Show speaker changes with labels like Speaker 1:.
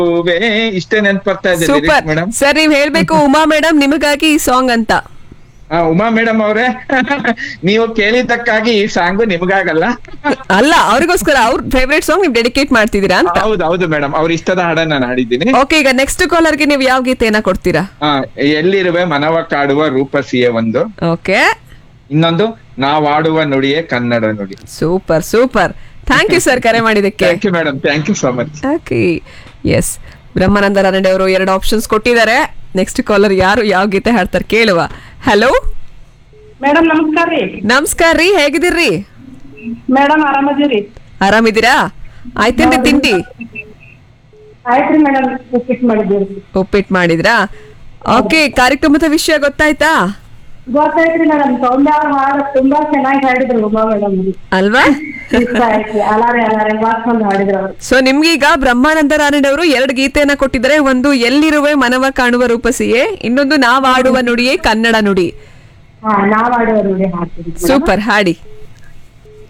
Speaker 1: ಹೂವೇ ಇಷ್ಟೇ ನೆನ್ಪು ಬರ್ತಾ ಇದೆ
Speaker 2: ಸೂಪರ್
Speaker 1: ಮೇಡಮ್
Speaker 2: ಸರ್ ನೀವ್ ಹೇಳ್ಬೇಕು ಉಮಾ ಮೇಡಮ್ ನಿಮಗಾಗಿ ಈ ಸಾಂಗ್ ಅಂತ
Speaker 1: ಉಮಾ ಮೇಡಮ್ ಅವರೇ ನೀವು ಕೇಳಿದ್ದಕ್ಕಾಗಿ ಈ ಸಾಂಗು ನಿಮ್ಗಾಗಲ್ಲ
Speaker 2: ಅಲ್ಲ ಅವ್ರಿಗೋಸ್ಕರ ಅವ್ರ ಫೇವ್ರೇಟ್ ಸಾಂಗ್ ನೀವು ಡೆಡಿಕೇಟ್ ಮಾಡ್ತಿದ್ದೀರಾ ಅಂತ
Speaker 1: ಹೌದು ಹೌದು ಮೇಡಮ್ ಅವ್ರ ಇಷ್ಟದ ಹಾಡನ್ನ ನಾನು ಹಾಡಿದ್ದೀನಿ
Speaker 2: ಓಕೆ ಈಗ ನೆಕ್ಸ್ಟ್ ಕಾಲರ್ಗೆ ನೀವು ಯಾವ ಗೀತೆಯನ್ನ ಕೊಡ್ತೀರಾ
Speaker 1: ಆ, ಎಲ್ಲಿರುವೆ ಮನವ ಕಾಡುವ ರೂಪಸಿಯೇ ಒಂದು
Speaker 2: ಓಕೆ
Speaker 1: ಇನ್ನೊಂದು ನಾವಾಡುವ ನುಡಿಯೇ ಕನ್ನಡ ನುಡಿ
Speaker 2: super super thank you sir ಕರೆ ಮಾಡಿದಕ್ಕೆ
Speaker 1: thank you madam thank you so much
Speaker 2: okay S Brahmananda Ranade ಅವರು ಎರಡು ಆಪ್ಷನ್ಸ್ ಕೊಟ್ಟಿದ್ದಾರೆ ನೆಕ್ಸ್ಟ್ ಕಾಲರ್ ಯಾರು ಯಾವ ಗೀತೆ ಹಾಡ್ತಾರೆ ಕೇಳುವ ಹಲೋ
Speaker 3: ಮೇಡಮ್ ನಮಸ್ಕಾರ ರೀ
Speaker 2: ನಮಸ್ಕಾರ ರೀ ಹೇಗಿದ್ದೀರಿ
Speaker 3: ಮೇಡಮ್ ಆರಾಮದೀರಿ
Speaker 2: ಆರಾಮಿದ್ದೀರಾ ಆಯ್ತೇನ್ರಿ ತಿಂಡಿ
Speaker 3: ಆಯ್ತ್ರಿ ಮೇಡಮ್ ರಿಪೀಟ್ ಮಾಡಿದ್ದೀರಿ
Speaker 2: ಉಪ್ಪಿಟ್ಟು ಮಾಡಿದ್ರಾ ಓಕೆ ಕಾರ್ಯಕ್ರಮದ ವಿಷಯ ಗೊತ್ತಾಯ್ತಾ
Speaker 3: ಗೊತ್ತಾಯ್ತ್ರಿ ಮೇಡಮ್ ಸೌಂದ್ಯ ಅವ್ರ ಹಾಡು ತುಂಬಾ ಚೆನ್ನಾಗಿ ಹಾಡಿದ್ರು ಉಮಾ ಮೇಡಮ್
Speaker 2: ಅಲ್ವಾ
Speaker 3: ಇಷ್ಟ ಆಯ್ತ್ರಿ ಅಲಾರೆ ಅಲಾರೆ ಬಾಸ್ಕೊಂಡು ಹಾಡಿದ್ರು ಅವ್ರು
Speaker 2: ಸೊ ನಿಮ್ಗೀಗ ಬ್ರಹ್ಮಾನಂದ ರಾನಡೆ ಅವರು ಎರಡು ಗೀತೆಯನ್ನ ಕೊಟ್ಟಿದ್ದಾರೆ ಒಂದು ಎಲ್ಲಿರುವೆ ಮನವ ಕಾಣುವ ರೂಪಸಿಯೇ ಇನ್ನೊಂದು ನಾವಾಡುವ ನುಡಿಯೇ ಕನ್ನಡ ನುಡಿ
Speaker 3: ಹಾ ನಾವ್ ಆಡುವ ನೋಡಿ ಹಾಡ್ತೀವಿ
Speaker 2: ಸೂಪರ್ ಹಾಡಿ